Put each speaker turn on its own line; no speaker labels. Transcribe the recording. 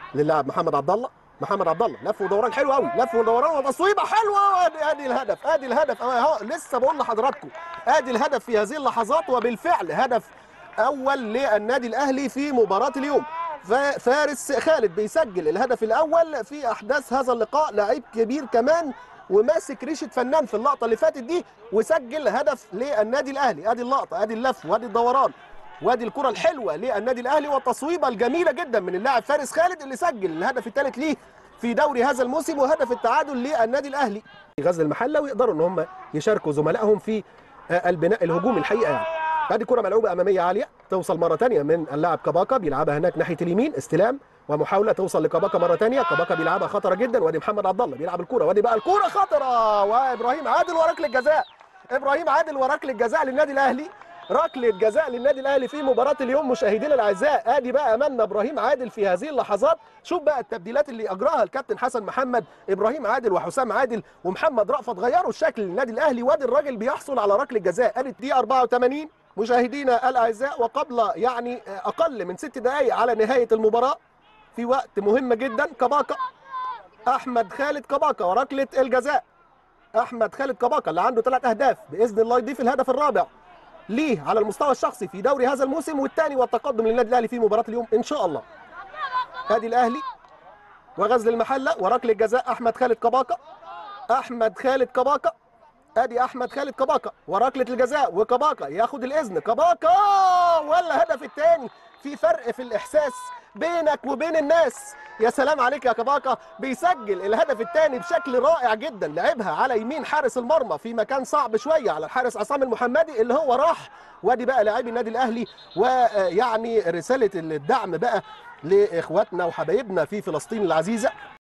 للاعب محمد عبد الله محمد عبد الله لف ودوران حلو قوي لف ودوران وتصويبه حلوه ادي ادي الهدف ادي الهدف اهو لسه بقول لحضراتكم ادي الهدف في هذه اللحظات وبالفعل هدف اول للنادي الاهلي في مباراه اليوم فارس خالد بيسجل الهدف الاول في احداث هذا اللقاء لعيب كبير كمان وماسك ريشه فنان في اللقطه اللي فاتت دي وسجل هدف للنادي الاهلي ادي اللقطه ادي اللف وادي الدوران وادي الكره الحلوه للنادي الاهلي والتصويبه الجميله جدا من اللاعب فارس خالد اللي سجل الهدف الثالث ليه في دوري هذا الموسم وهدف التعادل للنادي الاهلي غزل المحله ويقدروا ان هم يشاركوا زملائهم في البناء الهجومي الحقيقه يعني ادي كره ملعوبه اماميه عاليه توصل مره ثانيه من اللاعب كباكا بيلعبها هناك ناحيه اليمين استلام ومحاوله توصل لكباكا مره ثانيه كباكا بيلعبها خطره جدا وادي محمد عبد الله بيلعب الكره وادي بقى الكره خطره وابراهيم عادل وركله الجزاء ابراهيم عادل وركله الجزاء للنادي الاهلي ركله جزاء للنادي الاهلي في مباراه اليوم مشاهدينا الاعزاء ادي بقى امامنا ابراهيم عادل في هذه اللحظات شوف بقى التبديلات اللي اجراها الكابتن حسن محمد ابراهيم عادل وحسام عادل ومحمد رأفت غيروا الشكل للنادي الاهلي وادي الراجل بيحصل على ركله جزاء ادي الدقيقه 84 مشاهدينا الاعزاء وقبل يعني اقل من ست دقائق على نهايه المباراه في وقت مهم جدا كباكا احمد خالد كباكا وركله الجزاء احمد خالد كباكا اللي عنده ثلاث اهداف باذن الله يضيف الهدف الرابع ليه على المستوى الشخصي في دوري هذا الموسم والثاني والتقدم للنادي الاهلي في مباراه اليوم ان شاء الله ادي الاهلي وغزل المحله وركله جزاء احمد خالد كباكا احمد خالد كباكا ادي احمد خالد كباكا وركله الجزاء وكباكا ياخد الاذن كباكا ولا هدف الثاني في فرق في الاحساس بينك وبين الناس يا سلام عليك يا كباكا بيسجل الهدف الثاني بشكل رائع جدا لعبها على يمين حارس المرمى في مكان صعب شويه على الحارس عصام المحمدي اللي هو راح وادي بقى لاعبي النادي الاهلي ويعني رساله الدعم بقى لاخواتنا وحبايبنا في فلسطين العزيزه